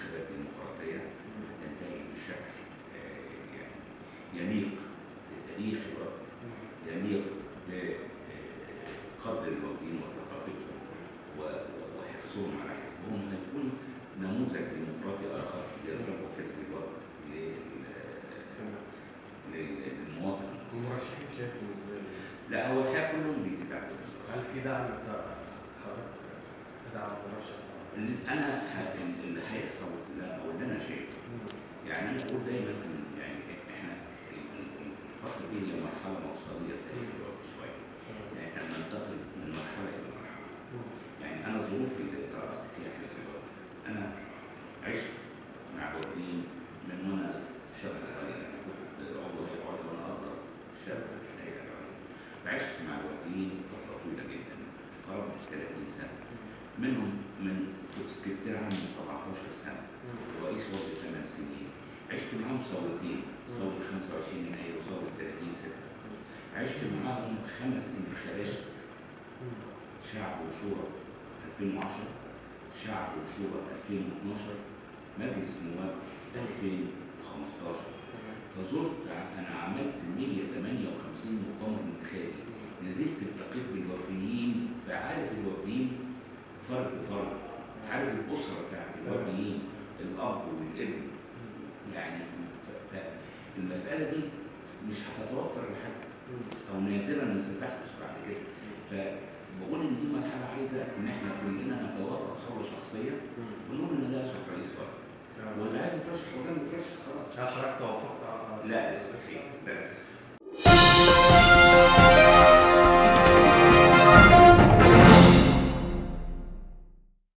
انتخابات ديمقراطيه تنتهي بشكل آه، يعني يليق بتاريخ الوقت يليق بقدر الوافدين وثقافتهم و- و- وحرصهم على حزبهم هيكون نموذج ديمقراطي اخر يضربه حزب الوقت لل- تمام. لل- للمواطن المصري. المرشحين شايفهم ازاي؟ لا هو الحقيقه كلهم بيزيد على هل في دعم انت حضرتك تدعم مرشح؟ اللي انا ه- اللي هيحصل لا او اللي انا شايفه يعني انا بقول دايما ان يعني احنا ال- ال- ال- الفتره دي هي مرحله مفصليه في تاريخ الوقت شويه يعني احنا بننتقل من مرحله الى مرحله يعني انا ظروفي اللي درست فيها حزب الوقت انا عشت مع الوطنيين من وانا شاب صغير انا كنت عضو هيئه عضو وانا اصغر شاب في الهيئه العليا عشت مع الوطنيين فتره طويله جدا قرابه 30 سنه منهم من كنت سكرتير عام من 17 سنه ورئيس وزراء 8 سنين عشت معاهم ثورتين ثوره 25 يناير وثوره 30 6 عشت معاهم خمس انتخابات شعب وشورى 2010 شعب وشورى 2012 مجلس نواب 2015 فزرت ع- انا عملت 158 مؤتمر انتخابي نزلت التقيت بالوفديين فعارف الوفديين فرد فرد عارف الاسره بتاعت الوفديين الاب والابن يعني ف- فالمساله دي مش هتتوفر لحد او نادرا ما ستحدث بعد كده فبقول ان دي مرحله عايزه ان احنا كلنا نتوافق حول شخصيه ونقول ان ده يصلح رئيس وقت واللي عايز يترشح وكان يترشح خلاص هل حضرتك توافقت على لا لسه لا